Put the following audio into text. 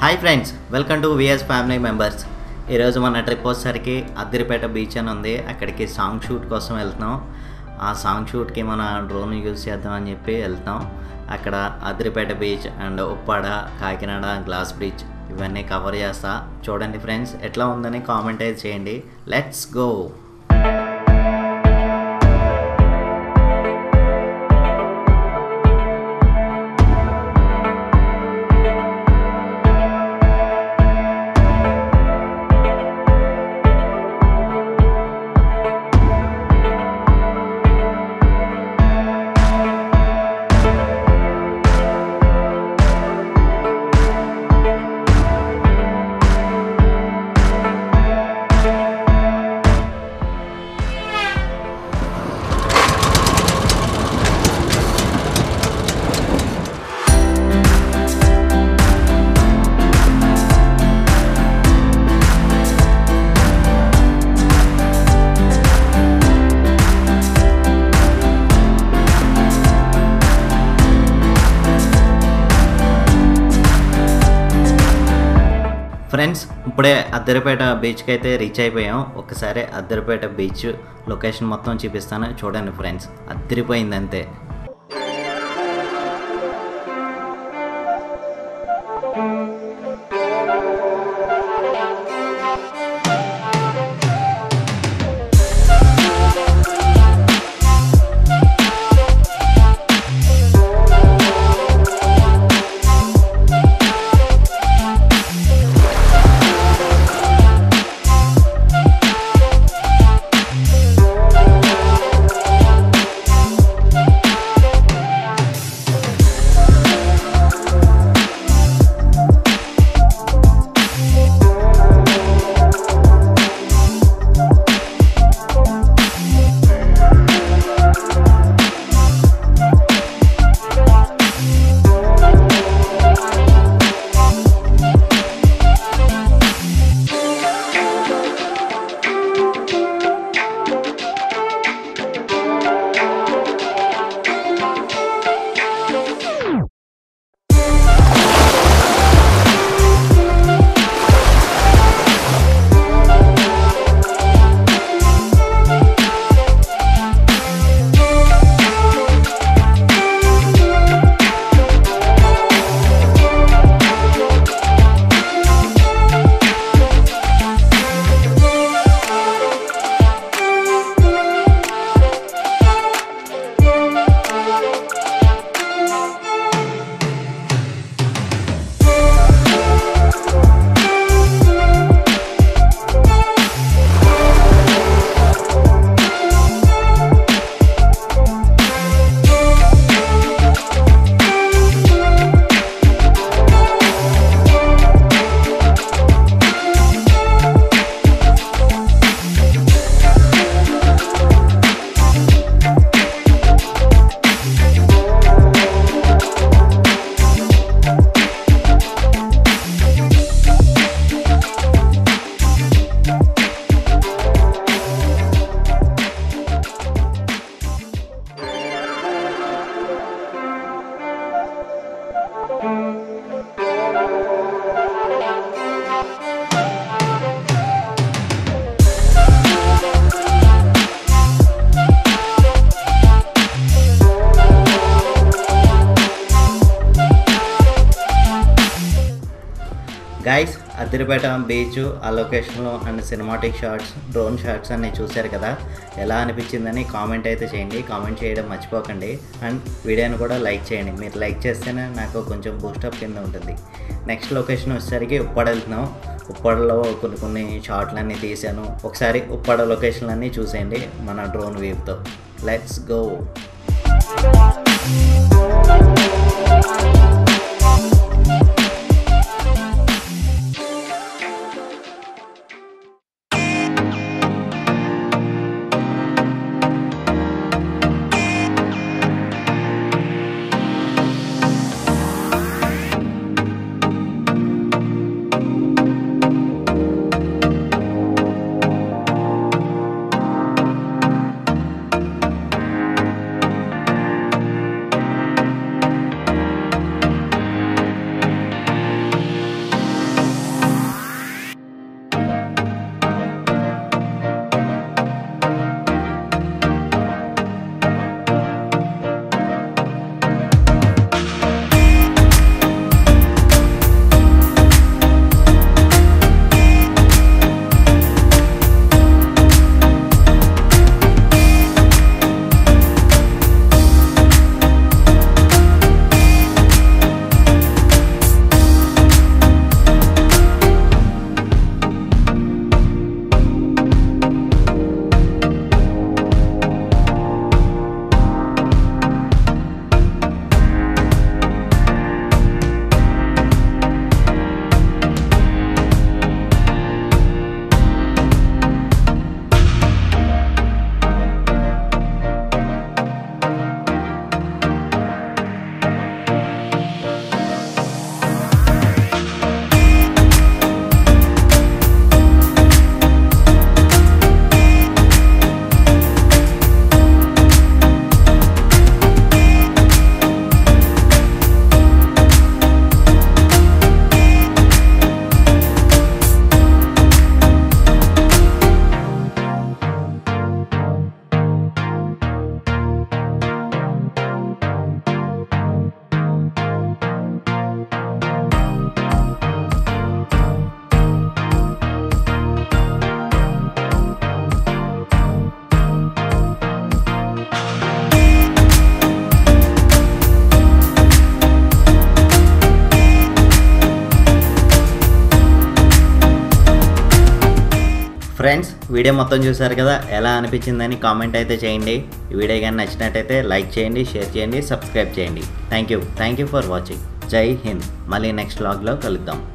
hi friends welcome to VS family members ఈరోజు మన trip వచ్చేసరికి అద్దిరిపేట బీచ్ అని ఉంది అక్కడికి సాంగ్ షూట్ కోసం వెళ్తున్నాం ఆ సాంగ్ షూట్కి మన డ్రోన్ యూజ్ చేద్దామని చెప్పి వెళ్తాం అక్కడ Addaripeta beach and Uppada Kakinada glass bridge ఇవన్నీ కవర్ చేస్తా చూడండి ఫ్రెండ్స్ ఎట్లా ఉందని కామెంట్ అయితే చేయండి లెట్స్ గో ఫ్రెండ్స్ ఇప్పుడే అద్దరిపేట బీచ్కి అయితే రీచ్ అయిపోయాం ఒకసారి అద్దరిపేట బీచ్ లొకేషన్ మొత్తం చూపిస్తాను చూడండి ఫ్రెండ్స్ అద్దరిపోయింది అంతే గైస్ అద్దరిపేట బీచ్ ఆ లొకేషన్లో and cinematic shorts drone shorts అన్ని చూశారు కదా ఎలా అనిపించిందని కామెంట్ అయితే చేయండి కామెంట్ చేయడం మర్చిపోకండి అండ్ వీడియోని కూడా లైక్ చేయండి మీరు లైక్ చేస్తేనే నాకు కొంచెం బూస్టప్ కింద ఉంటుంది నెక్స్ట్ లొకేషన్ వచ్చేసరికి ఉప్పాడ వెళ్తున్నాం ఉప్పాడలో కొన్ని కొన్ని షార్ట్లన్నీ తీశాను ఒకసారి ఉప్పాడ లొకేషన్లన్నీ చూసేయండి మన డ్రోన్ వ్యూతో లెట్స్ గో ఫ్రెండ్స్ వీడియో మొత్తం చూసారు కదా ఎలా అనిపించిందని కామెంట్ అయితే చేయండి ఈ వీడియో కానీ నచ్చినట్టయితే లైక్ చేయండి షేర్ చేయండి సబ్స్క్రైబ్ చేయండి thank you thank you for watching Jai Hind మళ్ళీ నెక్స్ట్ వ్లాగ్లో కలుద్దాం